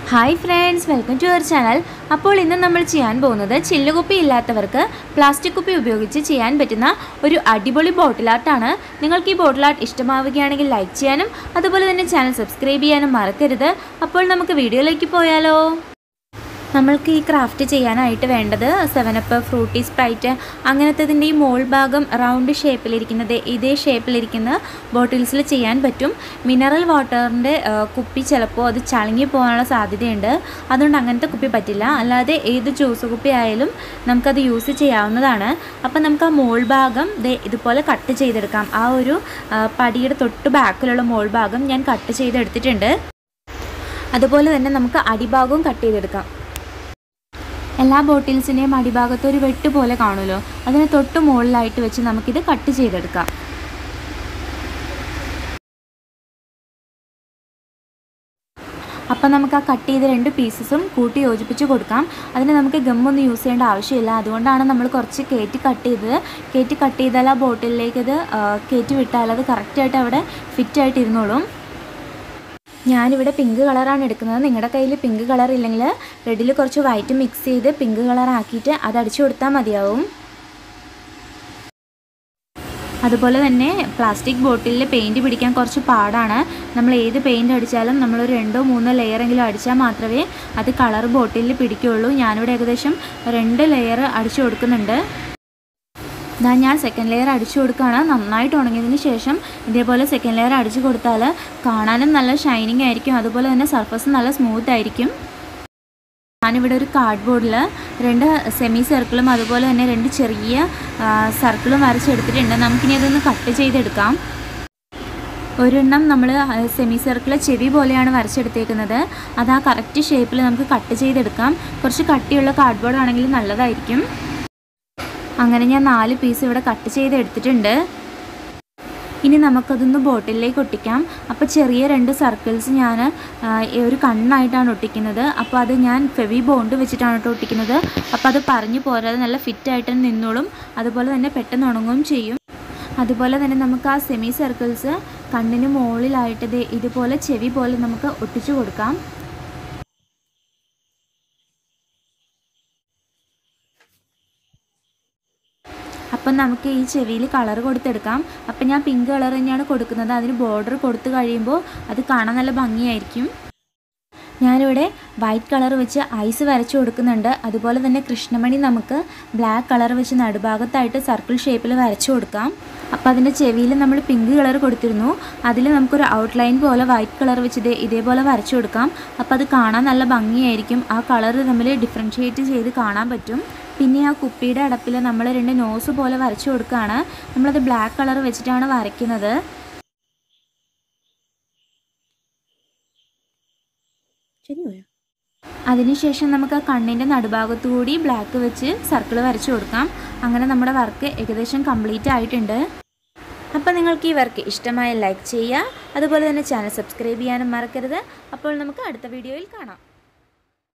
hi friends welcome to our channel അപ്പോൾ ഇന്ന് നമ്മൾ ചെയ്യാൻ പോകുന്നത് ചില്ലുകുപ്പി ഇല്ലാത്തവർക്ക് പ്ലാസ്റ്റിക് കുപ്പി ഉപയോഗിച്ച് ചെയ്യാൻ പറ്റുന്ന ഒരു അടിപൊളി ബോട്ടിൽ ആർട്ടാണ് നിങ്ങൾക്ക് ഈ ബോട്ടിൽ ആർട്ട് ഇഷ്ടമാവുകയാണെങ്കിൽ ലൈക്ക് ചെയ്യാനും അതുപോലെ തന്നെ ചാനൽ സബ്സ്ക്രൈബ് ചെയ്യാനും മറക്കരുത് അപ്പോൾ നമുക്ക് വീഡിയോയിലേക്ക് പോയാലോ നമ്മൾക്ക് ഈ ക്രാഫ്റ്റ് ചെയ്യാനായിട്ട് വേണ്ടത് സെവനപ്പ് ഫ്രൂട്ടി സ്പ്രൈറ്റ് അങ്ങനത്തതിൻ്റെ ഈ മോൾ ഭാഗം റൗണ്ട് ഷേപ്പിലിരിക്കുന്നത് ഇതേ ഷേപ്പിലിരിക്കുന്ന ബോട്ടിൽസിൽ ചെയ്യാൻ പറ്റും മിനറൽ വാട്ടറിൻ്റെ കുപ്പി ചിലപ്പോൾ അത് ചളുങ്ങി പോകാനുള്ള സാധ്യതയുണ്ട് അതുകൊണ്ട് അങ്ങനത്തെ കുപ്പി പറ്റില്ല അല്ലാതെ ഏത് ജ്യൂസ് കുപ്പി ആയാലും നമുക്കത് യൂസ് ചെയ്യാവുന്നതാണ് അപ്പം നമുക്ക് ആ മോൾ ഭാഗം ദേ ഇതുപോലെ കട്ട് ചെയ്തെടുക്കാം ആ ഒരു ആ, പടിയുടെ തൊട്ട് ബാക്കിലുള്ള മോൾ ഭാഗം ഞാൻ കട്ട് ചെയ്തെടുത്തിട്ടുണ്ട് അതുപോലെ തന്നെ നമുക്ക് അടിഭാഗവും കട്ട് ചെയ്തെടുക്കാം എല്ലാ ബോട്ടിൽസിൻ്റെയും അടിഭാഗത്ത് ഒരു വെട്ട് പോലെ കാണുമല്ലോ അതിന് തൊട്ട് മുകളിലായിട്ട് വെച്ച് നമുക്കിത് കട്ട് ചെയ്തെടുക്കാം അപ്പം നമുക്ക് ആ കട്ട് ചെയ്ത രണ്ട് പീസസും കൂട്ടി യോജിപ്പിച്ച് കൊടുക്കാം അതിന് നമുക്ക് ഗമ്മൊന്നും യൂസ് ചെയ്യേണ്ട ആവശ്യമില്ല അതുകൊണ്ടാണ് നമ്മൾ കുറച്ച് കയറ്റി കട്ട് ചെയ്തത് കയറ്റി കട്ട് ചെയ്താൽ ആ ബോട്ടിലേക്ക് ഇത് ആ, കയറ്റി വിട്ടാൽ അത് കറക്റ്റായിട്ട് അവിടെ ഫിറ്റായിട്ട് ഇരുന്നോളും ഞാനിവിടെ പിങ്ക് കളറാണ് എടുക്കുന്നത് നിങ്ങളുടെ കയ്യിൽ പിങ്ക് കളർ ഇല്ലെങ്കിൽ റെഡിൽ കുറച്ച് വൈറ്റ് മിക്സ് ചെയ്ത് പിങ്ക് കളർ ആക്കിയിട്ട് അത് അടിച്ചു കൊടുത്താൽ മതിയാവും അതുപോലെ തന്നെ പ്ലാസ്റ്റിക് ബോട്ടിലിൽ പെയിൻറ്റ് പിടിക്കാൻ കുറച്ച് പാടാണ് നമ്മൾ ഏത് പെയിൻറ്റ് അടിച്ചാലും നമ്മളൊരു രണ്ടോ മൂന്നോ ലെയറെങ്കിലും അടിച്ചാൽ മാത്രമേ അത് കളർ ബോട്ടിലിൽ പിടിക്കുകയുള്ളൂ ഞാനിവിടെ ഏകദേശം രണ്ട് ലെയർ അടിച്ചു കൊടുക്കുന്നുണ്ട് ഇതാ ഞാൻ സെക്കൻഡ് ലെയർ അടിച്ചു കൊടുക്കുകയാണ് നന്നായിട്ട് ഉണങ്ങിയതിന് ശേഷം ഇതേപോലെ സെക്കൻഡ് ലെയർ അടിച്ചു കൊടുത്താൽ കാണാനും നല്ല ഷൈനിങ് ആയിരിക്കും അതുപോലെ തന്നെ സർഫസ് നല്ല സ്മൂത്ത് ആയിരിക്കും ഞാനിവിടെ ഒരു കാർഡ് ബോർഡിൽ രണ്ട് സെമി സർക്കിളും അതുപോലെ തന്നെ രണ്ട് ചെറിയ സർക്കിളും വരച്ചെടുത്തിട്ടുണ്ട് നമുക്കിനി അതൊന്ന് കട്ട് ചെയ്തെടുക്കാം ഒരെണ്ണം നമ്മൾ സെമി സർക്കിൾ ചെവി പോലെയാണ് വരച്ചെടുത്തേക്കുന്നത് അത് ആ കറക്റ്റ് ഷേപ്പിൽ നമുക്ക് കട്ട് ചെയ്തെടുക്കാം കുറച്ച് കട്ടിയുള്ള കാർഡ് ബോർഡ് ആണെങ്കിൽ നല്ലതായിരിക്കും അങ്ങനെ ഞാൻ നാല് പീസ് ഇവിടെ കട്ട് ചെയ്ത് എടുത്തിട്ടുണ്ട് ഇനി നമുക്കതൊന്ന് ബോട്ടിലേക്ക് ഒട്ടിക്കാം അപ്പോൾ ചെറിയ രണ്ട് സർക്കിൾസ് ഞാൻ ആ, ഒരു കണ്ണായിട്ടാണ് ഒട്ടിക്കുന്നത് അപ്പോൾ അത് ഞാൻ ഫെവി ബോണ്ട് വെച്ചിട്ടാണ് കേട്ടോ ഒട്ടിക്കുന്നത് അപ്പോൾ അത് പറഞ്ഞു പോരാതെ നല്ല ഫിറ്റായിട്ട് നിന്നോളും അതുപോലെ തന്നെ പെട്ടെന്ന് ഉണങ്ങുകയും ചെയ്യും അതുപോലെ തന്നെ നമുക്ക് ആ സെമി സർക്കിൾസ് കണ്ണിന് മുകളിലായിട്ട് ദേ ഇതുപോലെ ചെവി പോലെ നമുക്ക് ഒട്ടിച്ചു കൊടുക്കാം അപ്പം നമുക്ക് ഈ ചെവിയിൽ കളർ കൊടുത്തെടുക്കാം അപ്പം ഞാൻ പിങ്ക് കളർ തന്നെയാണ് കൊടുക്കുന്നത് അതിന് ബോർഡർ കൊടുത്തു കഴിയുമ്പോൾ അത് കാണാൻ നല്ല ഭംഗിയായിരിക്കും ഞാനിവിടെ വൈറ്റ് കളർ വെച്ച് ഐസ് വരച്ചു കൊടുക്കുന്നുണ്ട് അതുപോലെ തന്നെ കൃഷ്ണമണി നമുക്ക് ബ്ലാക്ക് കളർ വെച്ച് നടുഭാഗത്തായിട്ട് സർക്കിൾ ഷേപ്പിൽ വരച്ചു കൊടുക്കാം അപ്പോൾ അതിൻ്റെ ചെവിയിൽ നമ്മൾ പിങ്ക് കളർ കൊടുത്തിരുന്നു അതിൽ നമുക്കൊരു ഔട്ട്ലൈൻ പോലെ വൈറ്റ് കളർ വെച്ച് ഇതേ ഇതേപോലെ വരച്ചു കൊടുക്കാം അപ്പോൾ അത് കാണാൻ നല്ല ഭംഗിയായിരിക്കും ആ കളർ തമ്മിൽ ഡിഫറൻഷ്യേറ്റ് ചെയ്ത് കാണാൻ പറ്റും പിന്നെ ആ കുപ്പിയുടെ അടപ്പിൽ നമ്മൾ രണ്ട് നോസ് പോലെ വരച്ചു കൊടുക്കുകയാണ് നമ്മളത് ബ്ലാക്ക് കളർ വെച്ചിട്ടാണ് വരയ്ക്കുന്നത് ശരിയായോ അതിനുശേഷം നമുക്ക് ആ കണ്ണിൻ്റെ നടുഭാഗത്തു കൂടി ബ്ലാക്ക് വെച്ച് സർക്കിൾ വരച്ചു കൊടുക്കാം അങ്ങനെ നമ്മുടെ വർക്ക് ഏകദേശം കംപ്ലീറ്റ് ആയിട്ടുണ്ട് അപ്പോൾ നിങ്ങൾക്ക് ഈ വർക്ക് ഇഷ്ടമായ ലൈക്ക് ചെയ്യുക അതുപോലെ തന്നെ ചാനൽ സബ്സ്ക്രൈബ് ചെയ്യാനും മറക്കരുത് അപ്പോൾ നമുക്ക് അടുത്ത വീഡിയോയിൽ കാണാം